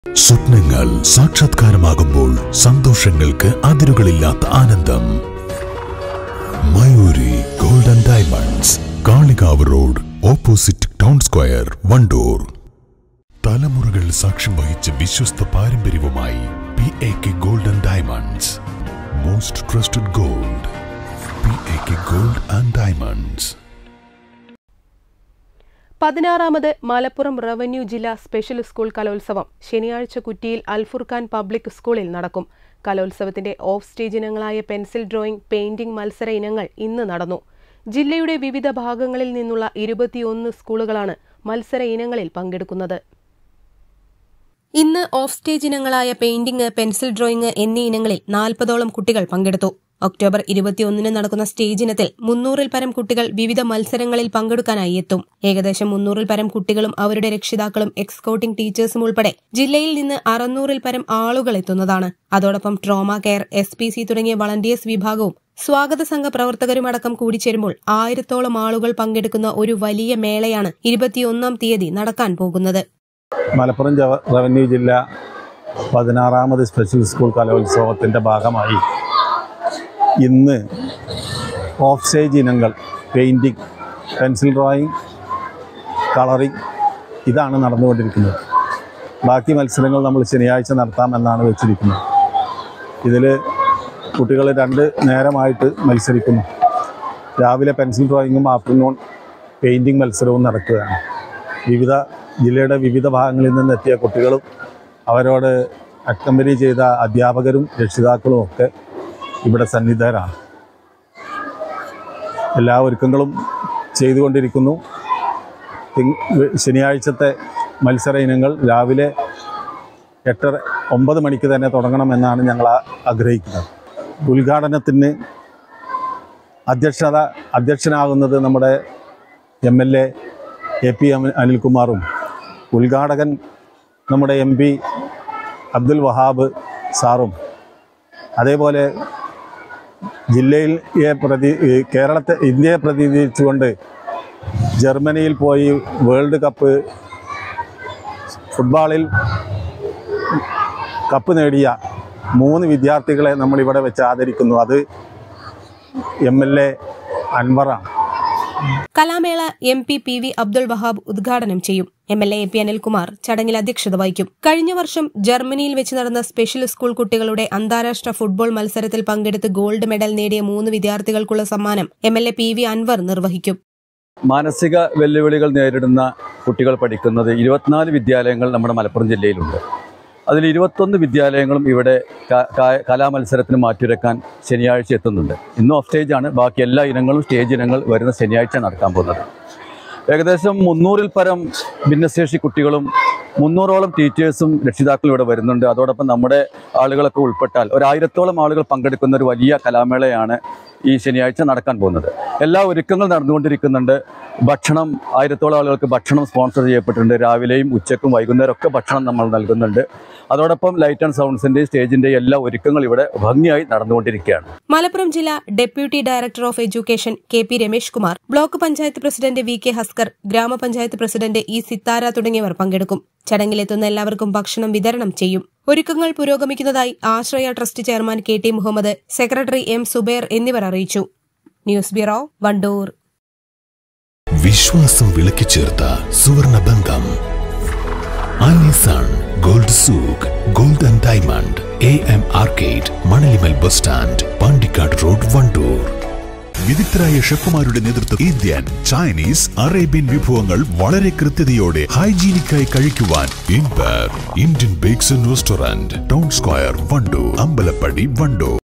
സ്വപ്നങ്ങൾ സാക്ഷാത്കാരമാകുമ്പോൾ സന്തോഷങ്ങൾക്ക് അതിരുകളില്ലാത്ത ആനന്ദം Mayoori golden diamonds Kalikavu road opposite town square Wandoor തലമുറകൾ സാക്ഷ്യം വഹിച്ച വിശ്വസ്ത പാരമ്പര്യവുമായി P A K golden diamonds most trusted gold P A K gold and diamonds പതിനാറാമത് മലപ്പുറം റവന്യൂ ജില്ലാ സ്പെഷ്യൽ സ്കൂൾ കലോത്സവം ശനിയാഴ്ച കുറ്റിയിൽ അൽഫുർഖാൻ പബ്ലിക് സ്കൂളിൽ നടക്കും കലോത്സവത്തിന്റെ ഓഫ് സ്റ്റേജ് ഇനങ്ങളായ പെൻസിൽ ഡ്രോയിംഗ് പെയിന്റിംഗ് മത്സര ഇനങ്ങൾ ഇന്ന് നടന്നു ജില്ലയുടെ വിവിധ ഭാഗങ്ങളിൽ നിന്നുള്ള ഇരുപത്തിയൊന്ന് സ്കൂളുകളാണ് മത്സര ഇനങ്ങളിൽ പങ്കെടുക്കുന്നത് ഇന്ന് ഓഫ് സ്റ്റേജ് ഇനങ്ങളായ പെയിന്റിംഗ് പെൻസിൽ ഡ്രോയിംഗ് എന്നീ ഇനങ്ങളിൽ നാൽപ്പതോളം കുട്ടികൾ പങ്കെടുത്തു ഒക്ടോബർ ഇരുപത്തിയൊന്നിന് നടക്കുന്ന സ്റ്റേജ് ഇനത്തിൽ മുന്നൂറിൽ പരം കുട്ടികൾ വിവിധ മത്സരങ്ങളിൽ പങ്കെടുക്കാനായി എത്തും ഏകദേശം മുന്നൂറിൽ പരം കുട്ടികളും അവരുടെ രക്ഷിതാക്കളും എക്സ്കോട്ടിംഗ് ടീച്ചേഴ്സും ഉൾപ്പെടെ ജില്ലയിൽ നിന്ന് അറുന്നൂറിൽ പരം ആളുകൾ എത്തുന്നതാണ് അതോടൊപ്പം trauma care S P C തുടങ്ങിയ വളണ്ടിയേഴ്സ് വിഭാഗവും സ്വാഗത സംഘ പ്രവർത്തകരുമടക്കം കൂടിച്ചേരുമ്പോൾ ആയിരത്തോളം ആളുകൾ പങ്കെടുക്കുന്ന ഒരു വലിയ മേളയാണ് ഇരുപത്തിയൊന്നാം തീയതി നടക്കാൻ പോകുന്നത് മലപ്പുറം ജവ- റവന്യൂ ജില്ല പതിനാറാമത് സ്പെഷ്യൽ സ്കൂൾ കലോത്സവത്തിൻ്റെ ഭാഗമായി ഇന്ന് ഓഫ് സ്റ്റേജ് ഇനങ്ങൾ പെയിൻറ്റിങ് പെൻസിൽ ഡ്രോയിങ് കളറിങ് ഇതാണ് നടന്നുകൊണ്ടിരിക്കുന്നത് ബാക്കി മത്സരങ്ങൾ നമ്മൾ ശനിയാഴ്ച നടത്താമെന്നാണ് വെച്ചിരിക്കുന്നത് ഇതിൽ കുട്ടികൾ രണ്ട് നേരമായിട്ട് മത്സരിക്കുന്നു രാവിലെ പെൻസിൽ ഡ്രോയിങ്ങും ആഫ്റ്റർനൂൺ പെയിൻറ്റിങ് മത്സരവും നടക്കുകയാണ് വിവിധ ജില്ലയുടെ വിവിധ ഭാഗങ്ങളിൽ നിന്നെത്തിയ കുട്ടികളും അവരോട് അക്കമ്പനി ചെയ്ത അധ്യാപകരും രക്ഷിതാക്കളും ഒക്കെ ഇവിടെ സന്നിധരാണ് എല്ലാ ഒരുക്കങ്ങളും ചെയ്തുകൊണ്ടിരിക്കുന്നു തിങ് ശനിയാഴ്ചത്തെ മത്സര ഇനങ്ങൾ രാവിലെ എട്ടര ഒമ്പത് മണിക്ക് തന്നെ തുടങ്ങണമെന്നാണ് ഞങ്ങൾ ആ- ആഗ്രഹിക്കുന്നത് ഉദ്ഘാടനത്തിന് അധ്യക്ഷത അധ്യക്ഷനാകുന്നത് നമ്മുടെ M L A A P അമ- അനിൽകുമാറും ഉദ്ഘാടകൻ നമ്മുടെ എം പി അബ്ദുൽ വഹാബ് സാറും അതേപോലെ ജില്ലയിൽ പ്രതി ഈ കേരളത്തെ ഇന്ത്യയെ പ്രതിനിധീകരിച്ചുകൊണ്ട് ജർമ്മനിയിൽ പോയി വേൾഡ് കപ്പ് ഫുട്ബോളിൽ കപ്പ് നേടിയ മൂന്ന് വിദ്യാർത്ഥികളെ നമ്മൾ ഇവിടെ വെച്ച് ആദരിക്കുന്നു അത് എം എൽ എ അൻവറാണ് കലാമേള M P P V Abdul Wahab ഉദ്ഘാടനം ചെയ്യും M L A A P Anilkumar ചടങ്ങിൽ അധ്യക്ഷത വഹിക്കും കഴിഞ്ഞ വർഷം ജർമ്മനിയിൽ വെച്ച് നടന്ന സ്പെഷ്യൽ സ്കൂൾ കുട്ടികളുടെ അന്താരാഷ്ട്ര ഫുട്ബോൾ മത്സരത്തിൽ പങ്കെടുത്ത് ഗോൾഡ് മെഡൽ നേടിയ മൂന്ന് വിദ്യാർത്ഥികൾക്കുള്ള സമ്മാനം M L A P V Anwar നിർവഹിക്കും മാനസിക വെല്ലുവിളികൾ നേരിടുന്ന കുട്ടികൾ പഠിക്കുന്നത് ഇരുപത്തിനാല് വിദ്യാലയങ്ങൾ നമ്മുടെ മലപ്പുറം ജില്ലയിലുണ്ട് അതിൽ ഇരുപത്തൊന്ന് വിദ്യാലയങ്ങളും ഇവിടെ ക- ക- കലാമത്സരത്തിന് മാറ്റിവെക്കാൻ ശനിയാഴ്ച എത്തുന്നുണ്ട് ഇന്ന് ഓഫ് സ്റ്റേജാണ് ബാക്കി എല്ലാ ഇനങ്ങളും സ്റ്റേജ് ഇനങ്ങൾ വരുന്ന ശനിയാഴ്ച നടക്കാൻ പോകുന്നത് ഏകദേശം മുന്നൂറിൽ പരം ഭിന്നശേഷി കുട്ടികളും മുന്നൂറോളം ടീച്ചേഴ്സും രക്ഷിതാക്കളും ഇവിടെ വരുന്നുണ്ട് അതോടൊപ്പം നമ്മുടെ ആളുകളൊക്കെ ഉൾപ്പെട്ടാൽ ഒരായിരത്തോളം ആളുകൾ പങ്കെടുക്കുന്ന ഒരു വലിയ കലാമേളയാണ് ഈ ശനിയാഴ്ച നടക്കാൻ പോകുന്നത് എല്ലാ ഒരുക്കങ്ങളും നടന്നുകൊണ്ടിരിക്കുന്നുണ്ട് ഭക്ഷണം ആയിരത്തോളം ആളുകൾക്ക് ഭക്ഷണം സ്പോൺസർ ചെയ്യപ്പെട്ടിട്ടുണ്ട് രാവിലെയും ഉച്ചക്കും വൈകുന്നേരം ഒക്കെ ഭക്ഷണം നമ്മൾ നൽകുന്നുണ്ട് അതോടൊപ്പം ലൈറ്റ് ആൻഡ് സൗണ്ട്സിൻ്റെയും സ്റ്റേജിൻ്റെയും എല്ലാ ഒരുക്കങ്ങളും ഇവിടെ ഭംഗിയായി നടന്നുകൊണ്ടിരിക്കുകയാണ് മലപ്പുറം ജില്ലാ deputy director of education K P Ramesh Kumar block panchayat president V K Haskar ഗ്രാമപഞ്ചായത്ത് പ്രസിഡന്റ് ഇ സിത്താര തുടങ്ങിയവർ പങ്കെടുക്കും ചടങ്ങിലെത്തുന്ന എല്ലാവർക്കും ഭക്ഷണം വിതരണം ചെയ്യും ഒരുക്കങ്ങൾ പുരോഗമിക്കുന്നതായി Ashraya trust chairman K T Muhammad secretary M Zubair എന്നിവർ അറിയിച്ചു ന്യൂസ് ബ്യൂറോ വണ്ടൂർ വിശ്വാസം വിളക്കിച്ചേർത്ത സുവർണ ബന്ധം Alisan gold souk gold and diamond A M arcade Manalimal bus stand Pandikkad road Wandoor വിദഗ്ധരായ ഷെഫുമാരുടെ നേതൃത്വം ഇന്ത്യൻ ചൈനീസ് അറേബ്യൻ വിഭവങ്ങൾ വളരെ കൃത്യതയോടെ ഹൈജീനിക്കായി കഴിക്കുവാൻ ഇൻപർ Indian bakes and restaurant town square Wandoor Ambalappadi Wandoor